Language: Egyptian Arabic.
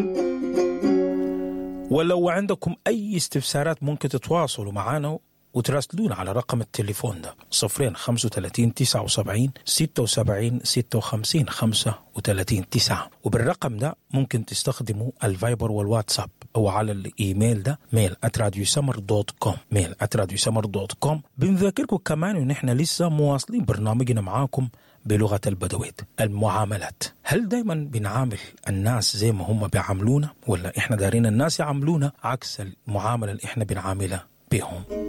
ولو عندكم أي استفسارات ممكن تتواصلوا معنا وتراسلونا على رقم التليفون ده صفرين خمسة وتلاتين تسعة وسبعين ستة وسبعين ستة وخمسين خمسة وتلاتين تسعة وبالرقم ده ممكن تستخدموا الفايبر والواتساب أو على الإيميل ده ميل @راديو سمر دوت كوم ميل @راديو سمر دوت كوم بنذكركم كمان إن إحنا لسه مواصلين برنامجنا معاكم بلغة البدويت المعاملات هل دايما بنعامل الناس زي ما هم بيعاملونا ولا إحنا دارين الناس يعاملونا عكس المعاملة اللي إحنا بنعاملها بهم